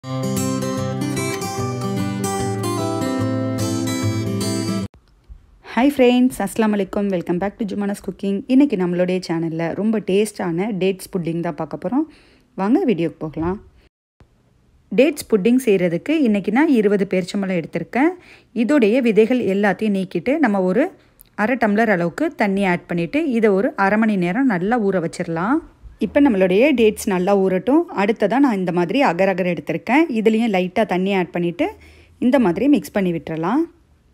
hi friends அஸ்லாம் வலைக்கம் welcome back to Jumana's cooking இன்றைக்கி நம்மளுடைய சேனலில் ரொம்ப டேஸ்டான டேட்ஸ் புட்டிங் தான் பார்க்க போகிறோம் வாங்க வீடியோக்கு போகலாம் டேட்ஸ் புட்டிங் செய்கிறதுக்கு இன்றைக்கி நான் இருபது பேரிச்சம்பழம் எடுத்திருக்கேன் இதோடைய விதைகள் எல்லாத்தையும் நீக்கிட்டு நம்ம ஒரு அரை டம்ளர் அளவுக்கு தண்ணி ஆட் பண்ணிவிட்டு இதை ஒரு அரை மணி நேரம் நல்லா ஊற வச்சிடலாம் இப்போ நம்மளுடைய டேட்ஸ் நல்லா ஊறட்டும் அடுத்ததாக நான் இந்த மாதிரி அகர் அகர் எடுத்திருக்கேன் இதுலேயும் லைட்டாக தண்ணி ஆட் பண்ணிவிட்டு இந்த மாதிரி மிக்ஸ் பண்ணி விட்டுறலாம்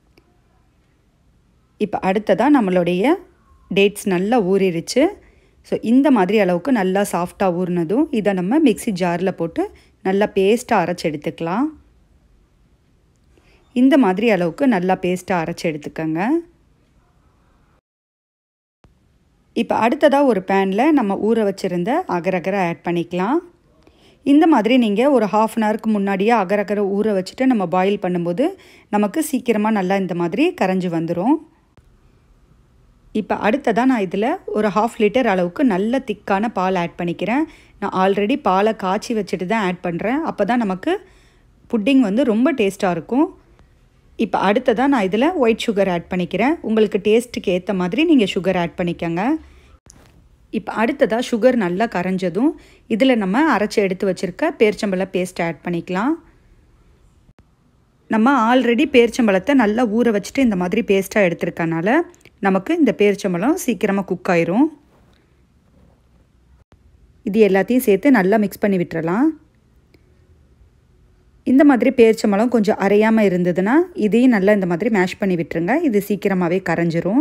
இப்போ அடுத்ததாக நம்மளுடைய டேட்ஸ் நல்லா ஊறிடுச்சு ஸோ இந்த மாதிரி அளவுக்கு நல்லா சாஃப்டாக ஊறினதும் இதை நம்ம மிக்சி ஜாரில் போட்டு நல்லா பேஸ்ட்டாக அரைச்சி எடுத்துக்கலாம் இந்த மாதிரி அளவுக்கு நல்லா பேஸ்ட்டாக அரைச்சி எடுத்துக்கோங்க இப்போ அடுத்ததாக ஒரு பேனில் நம்ம ஊற வச்சுருந்த அகரகரை ஆட் பண்ணிக்கலாம் இந்த மாதிரி நீங்கள் ஒரு ஹாஃப் அன் ஹவருக்கு முன்னாடியே அகரகரை ஊற வச்சுட்டு நம்ம பாயில் பண்ணும்போது நமக்கு சீக்கிரமாக நல்லா இந்த மாதிரி கரைஞ்சி வந்துடும் இப்போ அடுத்ததாக நான் இதில் ஒரு ஹாஃப் லிட்டர் அளவுக்கு நல்ல திக்கான பால் ஆட் பண்ணிக்கிறேன் நான் ஆல்ரெடி பாலை காய்ச்சி வச்சுட்டு தான் ஆட் பண்ணுறேன் அப்போ தான் நமக்கு புட்டிங் வந்து ரொம்ப டேஸ்ட்டாக இருக்கும் இப்போ அடுத்ததாக நான் இதில் ஒயிட் சுகர் ஆட் பண்ணிக்கிறேன் உங்களுக்கு டேஸ்ட்டுக்கு ஏற்ற மாதிரி நீங்கள் சுகர் ஆட் பண்ணிக்கோங்க இப்போ அடுத்ததாக சுகர் நல்லா கரைஞ்சதும் இதில் நம்ம அரைச்சி எடுத்து வச்சுருக்க பேர்ச்சம்பழ பேஸ்ட் ஆட் பண்ணிக்கலாம் நம்ம ஆல்ரெடி பேரிச்சம்பழத்தை நல்லா ஊற வச்சுட்டு இந்த மாதிரி பேஸ்ட்டாக எடுத்துருக்கனால நமக்கு இந்த பேரிச்சம்பழம் சீக்கிரமாக குக் ஆயிரும் இது எல்லாத்தையும் சேர்த்து நல்லா மிக்ஸ் பண்ணி விட்டுறலாம் இந்த மாதிரி பேரிச்சம்பழம் கொஞ்சம் அரையாமல் இருந்ததுன்னா இதையும் நல்லா இந்த மாதிரி மேஷ் பண்ணி விட்டுருங்க இது சீக்கிரமாகவே கரைஞ்சிரும்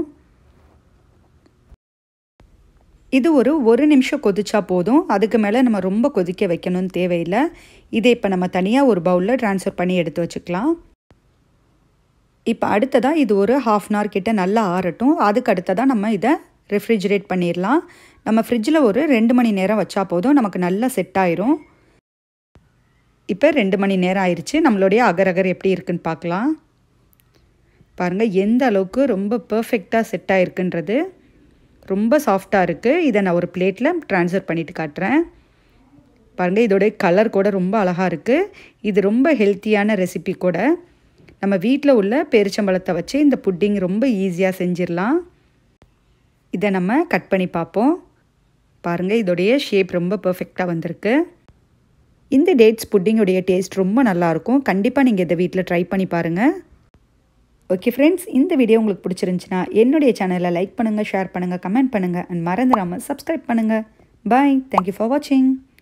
இது ஒரு ஒரு நிமிஷம் கொதிச்சா போதும் அதுக்கு மேலே நம்ம ரொம்ப கொதிக்க வைக்கணும்னு தேவையில்லை இதை இப்போ நம்ம தனியாக ஒரு பவுலில் ட்ரான்ஸ்ஃபர் பண்ணி எடுத்து வச்சுக்கலாம் இப்போ அடுத்ததாக இது ஒரு ஹாஃப் அன் ஹவர் கிட்ட நல்லா ஆறட்டும் அதுக்கு அடுத்ததாக நம்ம இதை ரெஃப்ரிஜிரேட் பண்ணிடலாம் நம்ம ஃப்ரிட்ஜில் ஒரு ரெண்டு மணி நேரம் வச்சா போதும் நமக்கு நல்லா செட் ஆயிரும் இப்போ ரெண்டு மணி நேரம் ஆயிடுச்சு நம்மளுடைய அகர் அகர் எப்படி இருக்குன்னு பார்க்கலாம் பாருங்கள் எந்த அளவுக்கு ரொம்ப பர்ஃபெக்டாக செட் ஆகிருக்குன்றது ரொம்ப சாஃப்டாக இருக்குது இதை நான் ஒரு பிளேட்டில் ட்ரான்ஸ்ஃபர் பண்ணிவிட்டு காட்டுறேன் பாருங்கள் இதோடைய கலர் கூட ரொம்ப அழகாக இருக்குது இது ரொம்ப ஹெல்த்தியான ரெசிபி கூட நம்ம வீட்டில் உள்ள பேரிச்சம்பழத்தை வச்சு இந்த புட்டிங் ரொம்ப ஈஸியாக செஞ்சிடலாம் இதை நம்ம கட் பண்ணி பார்ப்போம் பாருங்கள் இதோடைய ஷேப் ரொம்ப பர்ஃபெக்டாக வந்திருக்கு இந்த டேட்ஸ் புட்டிங்குடைய டேஸ்ட் ரொம்ப நல்லாயிருக்கும் கண்டிப்பாக நீங்கள் இதை வீட்டில் ட்ரை பண்ணி பாருங்கள் ஓகே ஃப்ரெண்ட்ஸ் இந்த வீடியோ உங்களுக்கு பிடிச்சிருந்துச்சுன்னா என்னுடைய சேனலை லைக் பண்ணுங்கள் ஷேர் பண்ணுங்கள் கமெண்ட் பண்ணுங்கள் அண்ட் மறந்துடாமல் சப்ஸ்கிரைப் பண்ணுங்கள் பாய் தேங்க்யூ ஃபார் வாட்சிங்